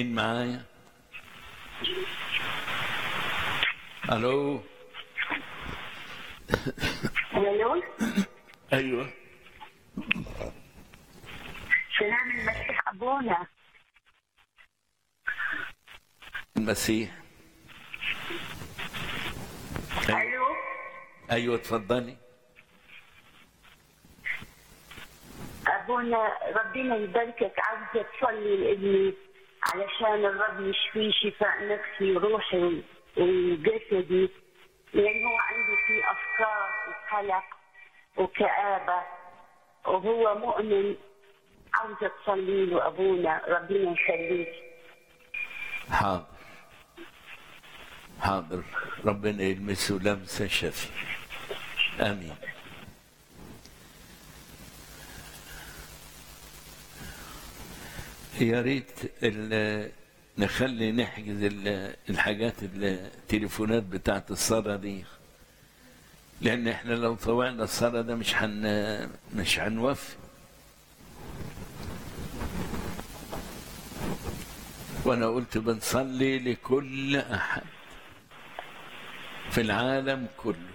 مين معايا الو الو ايوه سلام المسيح ابونا المسيح ايوه, الو أيوة اتفضلي ابونا ربنا يباركك عاوزه تصلي لابني علشان الرب يشفيه شفاء نفسي وروحي وجسدي لان هو عنده فيه افكار وقلق وكآبه وهو مؤمن عاوزه تصلي له ابونا ربنا يخليك حاضر حاضر ربنا يلمسه لمسة شفي آمين يا ريت ال- نخلي نحجز ال- الحاجات التليفونات بتاعت الصلاة دي لأن احنا لو طوعنا الصلاة ده مش هن مش هنوفي وانا قلت بنصلي لكل احد في العالم كله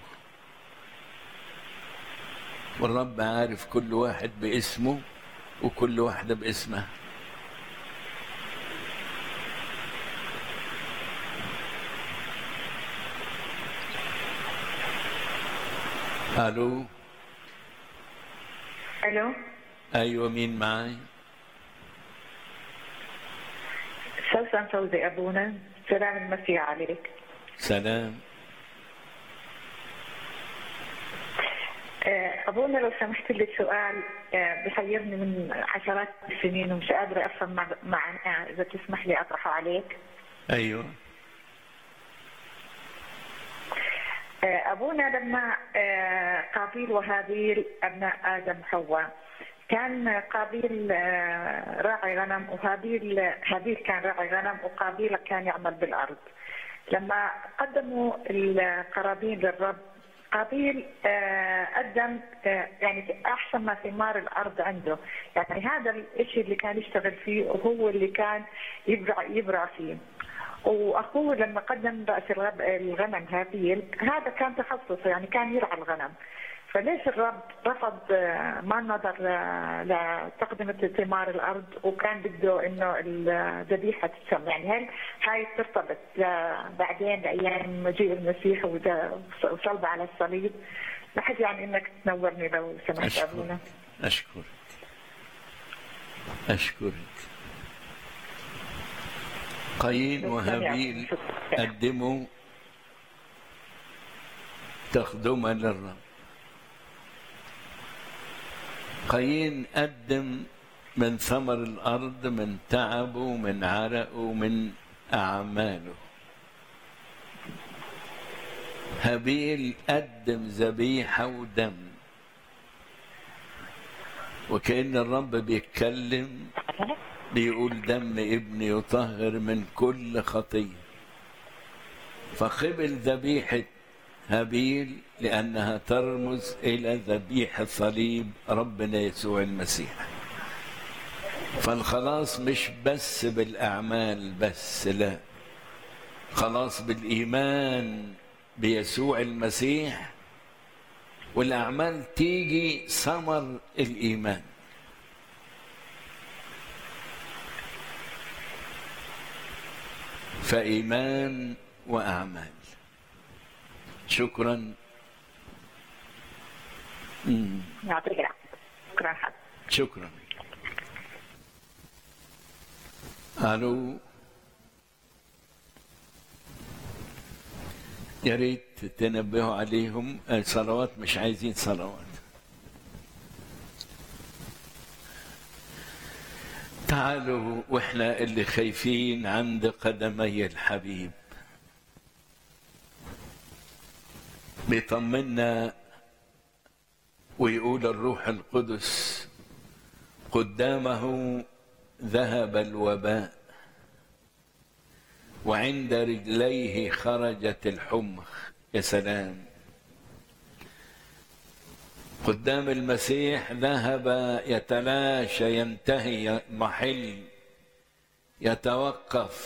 والرب عارف كل واحد باسمه وكل واحده باسمها الو الو ايوه مين معاي سوسن فوزي ابونا سلام المسيح عليك سلام آه، ابونا لو سمحت لي سؤال آه، بحيرني من عشرات السنين ومش قادره افهم مع- معناه اذا تسمح لي اطرحه عليك ايوه آه، ابونا لما آه، قابيل وهابيل ابناء ادم حواء كان قابيل آه، راعي غنم وهابيل هابيل كان راعي غنم وقابيل كان يعمل بالارض لما قدموا القرابين للرب قابيل آه، قدم آه، يعني احسن ما ثمار الارض عنده يعني هذا الشيء اللي كان يشتغل فيه وهو اللي كان يبرع يبرع فيه واخوه لما قدم راس الغب- الغنم هابيل هذا كان تخصصه يعني كان يرعى الغنم فليش الرب رفض آه، ما نظر آه، لتقدمة ثمار الأرض وكان بده إنه الذبيحة تتسم يعني هل هاي ترتبط ل- بعدين لأيام مجيء المسيح وده- وصلبه على الصليب بحب يعني إنك تنورني لو سمحت أبونا أشكرك أشكرك أشكرك قايين وهابيل قدموا تخدما للرب قايين قدم من ثمر الأرض من تعبه من عرقه من أعماله هابيل قدم ذبيحة ودم وكأن الرب بيتكلم بيقول دم ابني يطهر من كل خطية فقبل ذبيحة هابيل لأنها ترمز إلى ذبيحة صليب ربنا يسوع المسيح فالخلاص مش بس بالأعمال بس لا خلاص بالإيمان بيسوع المسيح والأعمال تيجي ثمر الإيمان فإيمان وأعمال شكرا مم. يعطيك العافية شكرا حد شكرا الو يا ريت تنبهوا عليهم صلوات مش عايزين صلوات تعالوا واحنا اللي خايفين عند قدمي الحبيب بيطمنا ويقول الروح القدس قدامه ذهب الوباء وعند رجليه خرجت الحمخ يا سلام قدام المسيح ذهب يتلاشى ينتهي محل يتوقف